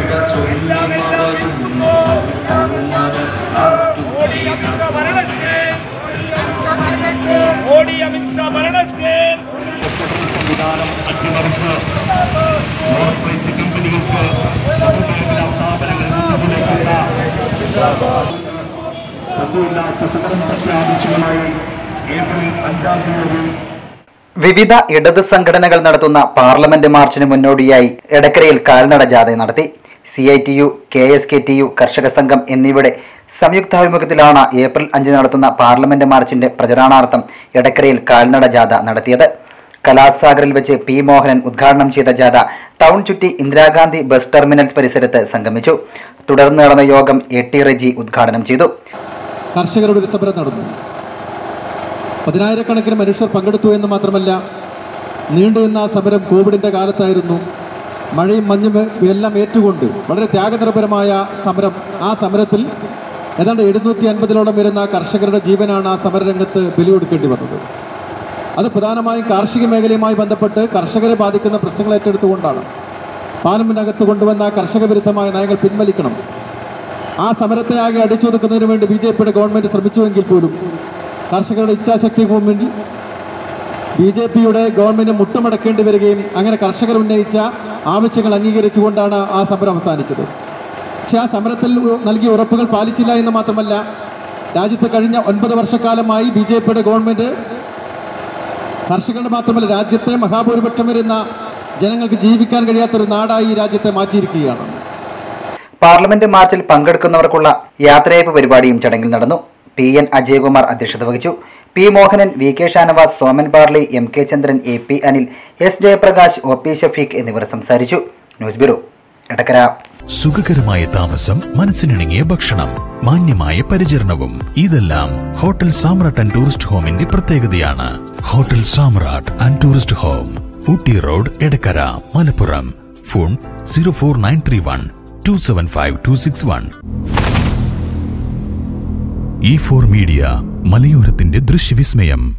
എല്ലാം എല്ലാം ഇരിക്കുന്നു. മോഡി അമിത്ഷാ ഭരണത്തെ മോഡി അമിത്ഷാ ഭരണത്തെ സംവിധാനം അട്ടിമറിച്ച് കോർപ്പറേറ്റ് കമ്പനികൾക്ക് പൊതുമേഖലാ സ്ഥാപനങ്ങളിൽ മുന്നിലേക്കുള്ള സദ്യമില്ലാത്ത സമരം പ്രഖ്യാപിച്ചുകളായി ഏപ്രിൽ അഞ്ചാം തീയതി വിവിധ ഇടത് സംഘടനകൾ നടത്തുന്ന പാർലമെന്റ് മാർച്ചിന് മുന്നോടിയായി എടക്കരയിൽ കാൽനട ജാഥ നടത്തി C I T U K S K T U കർഷക സംഘം എന്നിവയുടെ സംയുക്താഭിമുഖ്യത്തിലാണ് ഏപ്രിൽ അഞ്ചിന് നടത്തുന്ന പാർലമെന്റ് മാർച്ചിന്റെ പ്രചരണാർത്ഥം എടക്കരയിൽ കാൽനട ജാഥ നടത്തിയത് കലാസാഗറിൽ വെച്ച് പി മോഹനൻ ഉദ്ഘാടനം ചെയ്ത ജാഥ ടൗൺ ചുറ്റി ഇന്ദിരാഗാന്ധി ബസ് ടെർമിനൽ പരിസരത്ത് സംഗമിച്ചു തുടർന്ന് നടന്ന യോഗം എ ടി റെജി ഉദ്ഘാടനം ചെയ്തു കർഷകരുടെ ഒരു സമരം നടന്നു പതിനായിരക്കണക്കിന് മനുഷ്യർ പങ്കെടുത്തു എന്ന് മാത്രമല്ല നീണ്ടുനിന്ന ആ സമരം കോവിഡിൻ്റെ കാലത്തായിരുന്നു മഴയും മഞ്ഞും എല്ലാം ഏറ്റുകൊണ്ട് വളരെ ത്യാഗനിർഭരമായ സമരം ആ സമരത്തിൽ ഏതാണ്ട് എഴുന്നൂറ്റി അൻപതിലോളം വരുന്ന കർഷകരുടെ ജീവനാണ് ആ സമരരംഗത്ത് ബലികൊടുക്കേണ്ടി വന്നത് അത് പ്രധാനമായും കാർഷിക മേഖലയുമായി ബന്ധപ്പെട്ട് കർഷകരെ ബാധിക്കുന്ന പ്രശ്നങ്ങൾ ഏറ്റെടുത്തുകൊണ്ടാണ് പാർലമെന്റിനകത്ത് കൊണ്ടുവന്ന കർഷക വിരുദ്ധമായ നയങ്ങൾ പിൻവലിക്കണം ആ സമരത്തെ ആകെ അടിച്ചൊതുക്കുന്നതിന് വേണ്ടി ബി ജെ പിയുടെ ഗവൺമെൻറ് ശ്രമിച്ചുവെങ്കിൽ പോലും കർഷകരുടെ ഇച്ഛാശക്തി മുമ്പിൽ ബി ജെ പിയുടെ ഗവൺമെൻറ് മുട്ടുമടക്കേണ്ടി വരികയും അങ്ങനെ കർഷകർ ഉന്നയിച്ച ആവശ്യങ്ങൾ അംഗീകരിച്ചുകൊണ്ടാണ് ആ സമരം അവസാനിച്ചത് പക്ഷേ ആ സമരത്തിൽ നൽകിയ ഉറപ്പുകൾ പാലിച്ചില്ല എന്ന് മാത്രമല്ല രാജ്യത്ത് കഴിഞ്ഞ ഒൻപത് വർഷക്കാലമായി ബി ജെ പിയുടെ ഗവൺമെൻറ് കർഷകരുടെ മാത്രമല്ല രാജ്യത്തെ മഹാഭൂരിപക്ഷം വരുന്ന ജനങ്ങൾക്ക് ജീവിക്കാൻ കഴിയാത്തൊരു നാടായി ഈ രാജ്യത്തെ മാറ്റിയിരിക്കുകയാണ് പാർലമെന്റ് മാർച്ചിൽ പങ്കെടുക്കുന്നവർക്കുള്ള യാത്രയയപ്പ് പരിപാടിയും ചടങ്ങിൽ നടന്നു പി എൻ അജയകുമാർ അധ്യക്ഷത വഹിച്ചു P Mohanan V K Shanavas Soman Parli M K Chandran A P Anil S Jayaprakash O P Shafeeq എന്നിവർ സംസാരിച്ചു ന്യൂസ് ബ്യൂറോ എടക്കര സുഖകരമായ താമസം മനസ്സിനിണങ്ങിയ ഭക്ഷണം മാന്യമായ പരിചരണവും ഇതെല്ലാം ഹോട്ടൽ സാമ്രാട്ട് ആൻഡ് ടൂറിസ്റ്റ് ഹോമിന്റെ പ്രത്യേകതയാണ് hotel Samrat and tourist home Ooty road Edakkara Malappuram phone zero four nine three one two seven five two six one E four media മലയോരത്തിന്റെ ദൃശ്യവിസ്മയം